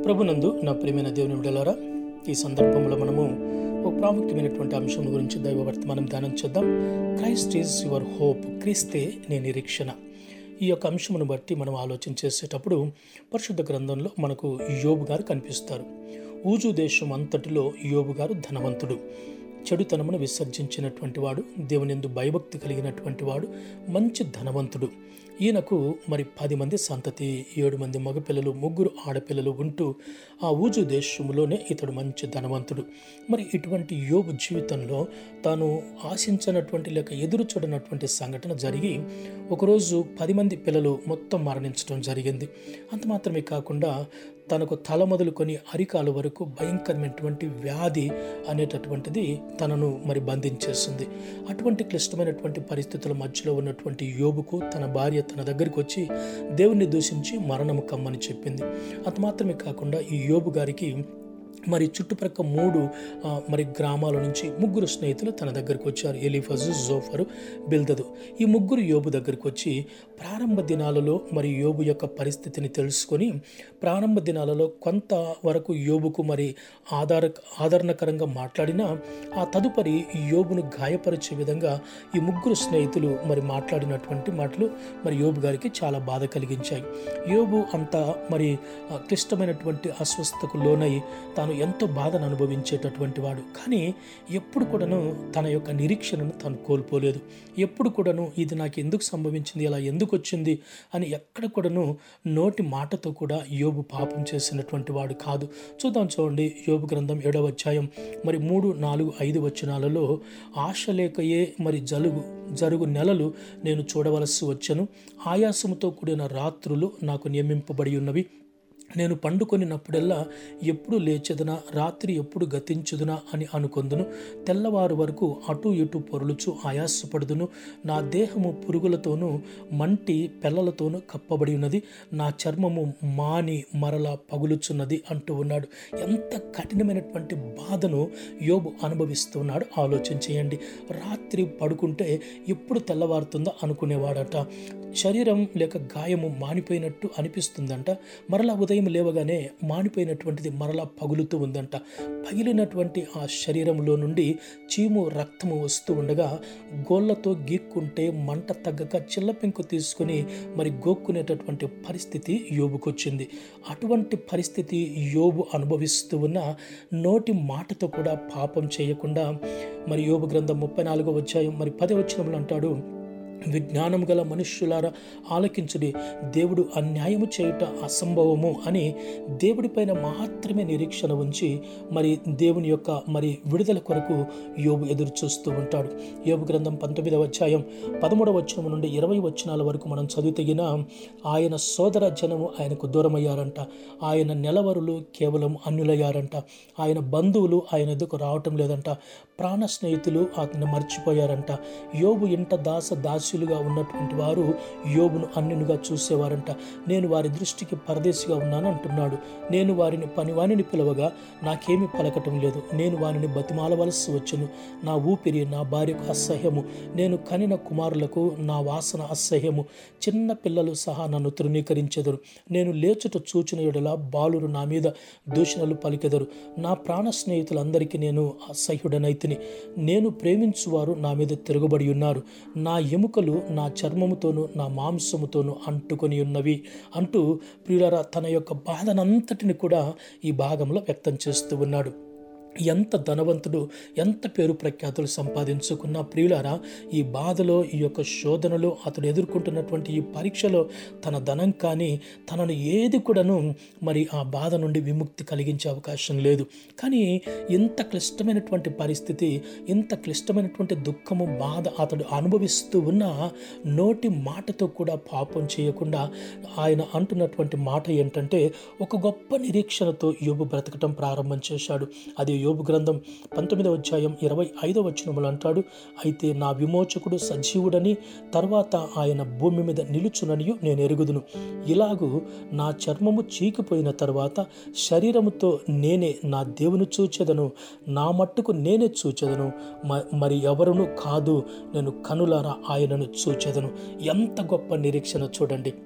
ప్రభునందు నా ప్రియమైన దేవుని విడలారా ఈ సందర్భంలో మనము ఒక ప్రాముఖ్యమైనటువంటి అంశం గురించి దైవ వర్తమానం ధ్యానం చేద్దాం క్రైస్ట్ ఈజ్ యువర్ హోప్ క్రీస్తే నీ నిరీక్షణ ఈ యొక్క అంశమును బట్టి మనం ఆలోచన చేసేటప్పుడు పరిశుద్ధ గ్రంథంలో మనకు యోబు గారు కనిపిస్తారు ఊజు దేశం అంతటిలో యోబు గారు ధనవంతుడు చెడుతనమును విసర్జించినటువంటి వాడు దేవుని ఎందు భయభక్తి కలిగినటువంటి వాడు మంచి ధనవంతుడు ఈయనకు మరి పది మంది సంతతి ఏడు మంది మగపిల్లలు ముగ్గురు ఆడపిల్లలు ఉంటూ ఆ ఊజు దేశంలోనే ఇతడు మంచి ధనవంతుడు మరి ఇటువంటి యోబు జీవితంలో తాను ఆశించినటువంటి లేక ఎదురు చూడనటువంటి సంఘటన జరిగి ఒకరోజు పది మంది పిల్లలు మొత్తం మరణించడం జరిగింది అంత మాత్రమే కాకుండా తనకు తల మొదలుకొని అరికాలు వరకు భయంకరమైనటువంటి వ్యాధి అనేటటువంటిది తనను మరి బంధించేస్తుంది అటువంటి క్లిష్టమైనటువంటి పరిస్థితుల మధ్యలో ఉన్నటువంటి యోబుకు తన భార్య తన దగ్గరికి వచ్చి దేవుణ్ణి దూషించి మరణము కమ్మని చెప్పింది అంత మాత్రమే కాకుండా ఈ యోబు గారికి మరి చుట్టుప్రక్క మూడు ఆ, మరి గ్రామాల నుంచి ముగ్గురు స్నేహితులు తన దగ్గరికి వచ్చారు ఎలిఫజు జోఫరు బిల్దదు ఈ ముగ్గురు యోబు దగ్గరికి వచ్చి ప్రారంభ దినాలలో మరి యోబు యొక్క పరిస్థితిని తెలుసుకొని ప్రారంభ దినాలలో కొంత వరకు యోబుకు మరి ఆధార ఆదరణకరంగా మాట్లాడినా ఆ తదుపరి ఈ యోబును గాయపరిచే విధంగా ఈ ముగ్గురు స్నేహితులు మరి మాట్లాడినటువంటి మాటలు మరి యోబు గారికి చాలా బాధ కలిగించాయి యోబు అంత మరి ఆ, క్లిష్టమైనటువంటి అస్వస్థతకు లోనై తాను ఎంతో బాధను అనుభవించేటటువంటి వాడు కానీ ఎప్పుడు కూడాను తన యొక్క నిరీక్షణను తాను కోల్పోలేదు ఎప్పుడు కూడాను ఇది నాకు ఎందుకు సంభవించింది ఇలా ఎందుకు వచ్చింది అని ఎక్కడ కూడాను నోటి మాటతో కూడా యోబు పాపం చేసినటువంటి వాడు కాదు చూద్దాం చూడండి యోబు గ్రంథం ఏడవ అధ్యాయం మరి మూడు నాలుగు ఐదు వచనాలలో ఆశ లేకయే మరి జలుగు జరుగు నెలలు నేను చూడవలసి వచ్చను ఆయాసముతో కూడిన రాత్రులు నాకు నియమింపబడి ఉన్నవి నేను పండుకొనినప్పుడల్లా ఎప్పుడు లేచెదనా రాత్రి ఎప్పుడు గతించుదునా అని అనుకొందును తెల్లవారు వరకు అటు ఇటు పొరులుచు ఆయాసపడుదును నా దేహము పురుగులతోనూ మంటి పెళ్ళలతోనూ కప్పబడి ఉన్నది నా చర్మము మాని మరలా పగులుచున్నది అంటూ ఉన్నాడు ఎంత కఠినమైనటువంటి బాధను యోబు అనుభవిస్తున్నాడు ఆలోచన చేయండి రాత్రి పడుకుంటే ఎప్పుడు తెల్లవారుతుందో అనుకునేవాడట శరీరం లేక గాయము మానిపోయినట్టు అనిపిస్తుందంట మరలా ఉదయం లేవగానే మానిపోయినటువంటిది మరలా పగులుతూ ఉందంట పగిలినటువంటి ఆ శరీరంలో నుండి చీము రక్తము వస్తూ ఉండగా గోళ్ళతో గీక్కుంటే మంట తగ్గక చిల్లపెంకు తీసుకుని మరి గోక్కునేటటువంటి పరిస్థితి యోబుకొచ్చింది అటువంటి పరిస్థితి యోబు అనుభవిస్తూ ఉన్న నోటి మాటతో కూడా పాపం చేయకుండా మరి యోబు గ్రంథం ముప్పై నాలుగో అధ్యాయం మరి పదే వచ్చినములు అంటాడు విజ్ఞానం గల మనుష్యులారా ఆలకించుడి దేవుడు అన్యాయము చేయుట అసంభవము అని దేవుడిపైన మాత్రమే నిరీక్షణ ఉంచి మరి దేవుని యొక్క మరి విడుదల కొరకు యోబు ఎదురు చూస్తూ ఉంటాడు యోబు గ్రంథం పంతొమ్మిదవ అధ్యాయం పదమూడవ వచనం నుండి ఇరవై వచనాల వరకు మనం చదివితగిన ఆయన సోదర జనము ఆయనకు దూరమయ్యారంట ఆయన నెలవరులు కేవలం అన్యులయ్యారంట ఆయన బంధువులు ఆయన ఎదుకు రావటం లేదంట ప్రాణ స్నేహితులు అతన్ని మర్చిపోయారంట యోబు ఇంట దాస దాస్యులుగా ఉన్నటువంటి వారు యోబును అన్యునుగా చూసేవారంట నేను వారి దృష్టికి పరదేశిగా ఉన్నాను అంటున్నాడు నేను వారిని పనివాణిని పిలవగా నాకేమీ పలకటం లేదు నేను వారిని బతిమాలవలసి వచ్చును నా ఊపిరి నా భార్యకు అసహ్యము నేను కనిన కుమారులకు నా వాసన అసహ్యము చిన్న పిల్లలు సహా నన్ను తృణీకరించెదరు నేను లేచుట చూచిన ఎడల బాలురు నా మీద దూషణలు పలికెదరు నా ప్రాణ స్నేహితులందరికీ నేను అసహ్యుడనైతిని నేను ప్రేమించువారు నా మీద తిరగబడి ఉన్నారు నా ఎముకలు నా చర్మముతోను నా మాంసముతోను అంటుకొని ఉన్నవి అంటూ ప్రియులరా తన యొక్క బాధనంతటిని కూడా ఈ భాగంలో వ్యక్తం చేస్తూ ఉన్నాడు ఎంత ధనవంతుడు ఎంత పేరు ప్రఖ్యాతులు సంపాదించుకున్న ప్రియులారా ఈ బాధలో ఈ యొక్క శోధనలో అతడు ఎదుర్కొంటున్నటువంటి ఈ పరీక్షలో తన ధనం కానీ తనను ఏది కూడాను మరి ఆ బాధ నుండి విముక్తి కలిగించే అవకాశం లేదు కానీ ఇంత క్లిష్టమైనటువంటి పరిస్థితి ఇంత క్లిష్టమైనటువంటి దుఃఖము బాధ అతడు అనుభవిస్తూ ఉన్న నోటి మాటతో కూడా పాపం చేయకుండా ఆయన అంటున్నటువంటి మాట ఏంటంటే ఒక గొప్ప నిరీక్షణతో యోబు బ్రతకటం ప్రారంభం చేశాడు అది యోబు గ్రంథం పంతొమ్మిదవ అధ్యాయం ఇరవై ఐదవ వచనములు అంటాడు అయితే నా విమోచకుడు సజీవుడని తర్వాత ఆయన భూమి మీద నిలుచుననియు నేను ఎరుగుదును ఇలాగూ నా చర్మము చీకిపోయిన తర్వాత శరీరముతో నేనే నా దేవుని చూచెదను నా మట్టుకు నేనే చూచెదను మ- మరి ఎవరును కాదు నేను కనులారా ఆయనను చూచెదను ఎంత గొప్ప నిరీక్షణ చూడండి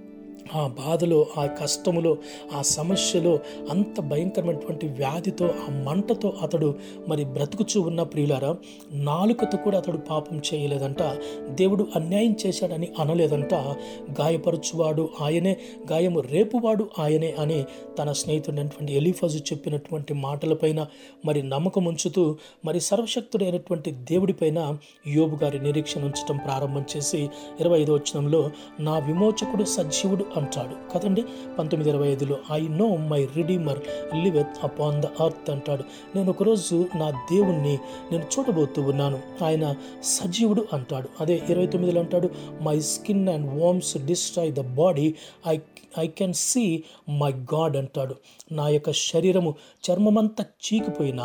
ఆ బాధలో ఆ కష్టములో ఆ సమస్యలో అంత భయంకరమైనటువంటి వ్యాధితో ఆ మంటతో అతడు మరి బ్రతుకుచూ ఉన్న ప్రియులారా నాలుకతో కూడా అతడు పాపం చేయలేదంట దేవుడు అన్యాయం చేశాడని అనలేదంట గాయపరచువాడు ఆయనే గాయము రేపువాడు ఆయనే అని తన స్నేహితుడైనటువంటి ఎలిఫజు చెప్పినటువంటి మాటలపైన మరి నమ్మకం ఉంచుతూ మరి సర్వశక్తుడైనటువంటి దేవుడిపైన యోబు గారి నిరీక్షణ ఉంచడం ప్రారంభం చేసి ఇరవై ఐదో వచనంలో నా విమోచకుడు సజీవుడు అంటాడు కదండి పంతొమ్మిది ఇరవై ఐదులో I know my redeemer liveth upon the earth అంటాడు నేను ఒకరోజు నా దేవుణ్ణి నేను చూడబోతూ ఉన్నాను ఆయన సజీవుడు అంటాడు అదే ఇరవై తొమ్మిదిలో అంటాడు my skin and worms destroy the body I I can see my God అంటాడు నా యొక్క శరీరము చర్మమంతా చీకిపోయినా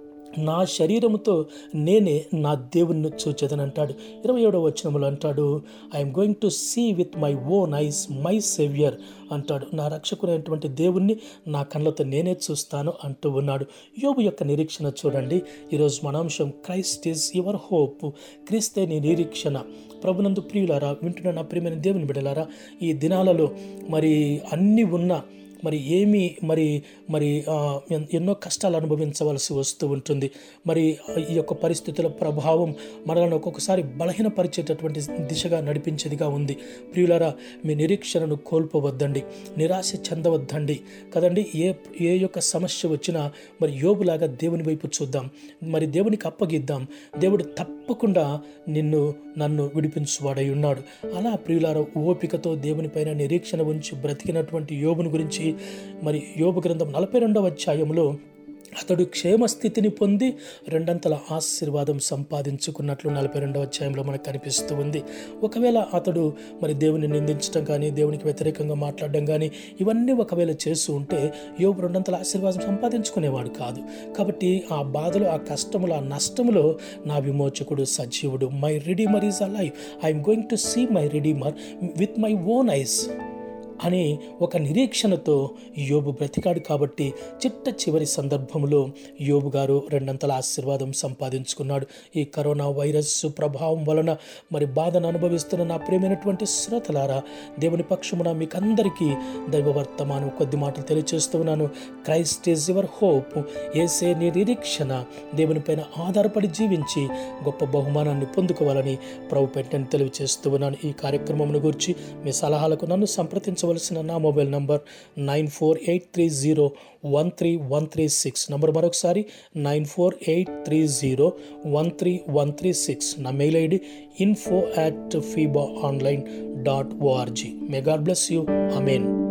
నా శరీరముతో నేనే నా దేవుణ్ణి చూచేదని అంటాడు ఇరవై ఏడవ వచనములు అంటాడు I'm going to see with my own eyes my saviour అంటాడు నా రక్షకుడైనటువంటి దేవుణ్ణి నా కళ్ళతో నేనే చూస్తాను అంటూ ఉన్నాడు యోబు యొక్క నిరీక్షణ చూడండి ఈరోజు మన అంశం క్రైస్ట్ ఈజ్ యువర్ హోప్ క్రీస్తే నీ నిరీక్షణ ప్రభునందు ప్రియులారా వింటున్న నా ప్రియమైన దేవుని బిడలారా ఈ దినాలలో మరి అన్నీ ఉన్న మరి ఏమి మరి మరి ఆ, ఎన్- ఎన్నో కష్టాలు అనుభవించవలసి వస్తూ ఉంటుంది మరి ఈ యొక్క పరిస్థితుల ప్రభావం మనలను ఒక్కొక్కసారి బలహీనపరిచేటటువంటి దిశగా నడిపించేదిగా ఉంది ప్రియులారా మీ నిరీక్షణను కోల్పోవద్దండి నిరాశ చెందవద్దండి కదండి ఏ ఏ యొక్క సమస్య వచ్చినా మరి యోబులాగా దేవుని వైపు చూద్దాం మరి దేవునికి అప్పగిద్దాం దేవుడు తప్పకుండా నిన్ను నన్ను విడిపించువాడై ఉన్నాడు అలా ప్రియులార ఓపికతో దేవునిపైన నిరీక్షణ ఉంచి బ్రతికినటువంటి యోబుని గురించి మరి యోబు గ్రంథం నలభై రెండవ అధ్యాయంలో అతడు క్షేమస్థితిని పొంది రెండంతల ఆశీర్వాదం సంపాదించుకున్నట్లు నలభై రెండవ అధ్యాయంలో మనకు కనిపిస్తూ ఉంది ఒకవేళ అతడు మరి దేవుని నిందించడం కానీ దేవునికి వ్యతిరేకంగా మాట్లాడడం కానీ ఇవన్నీ ఒకవేళ చేస్తూ ఉంటే యోబు రెండంతల ఆశీర్వాదం సంపాదించుకునేవాడు కాదు కాబట్టి ఆ బాధలో ఆ కష్టములో ఆ నష్టములో నా విమోచకుడు సజీవుడు my redeemer is alive I'm going to see my redeemer with my own eyes అని ఒక నిరీక్షణతో యోబు బ్రతికాడు కాబట్టి చిట్ట చివరి సందర్భంలో యోబు గారు రెండంతల ఆశీర్వాదం సంపాదించుకున్నాడు ఈ కరోనా వైరస్ ప్రభావం వలన మరి బాధను అనుభవిస్తున్న నా ప్రియమైనటువంటి శ్రోతలారా దేవుని పక్షమున మీకందరికీ దైవ వర్తమానం కొద్ది మాటలు తెలియచేస్తూ ఉన్నాను క్రైస్ట్ ఈజ్ యువర్ హోప్ ఏసే నీ నిరీక్షణ దేవునిపైన ఆధారపడి జీవించి గొప్ప బహుమానాన్ని పొందుకోవాలని ప్రభు పెట్టని తెలియచేస్తూ ఉన్నాను ఈ కార్యక్రమం గురించి మీ సలహాలకు నన్ను సంప్రదించవలసిన నా mobile number nine four eight three zero one three one three six number మరొకసారి nine four eight three zero one three one three six నా mail ID info at Feeba online dot org may God bless you amen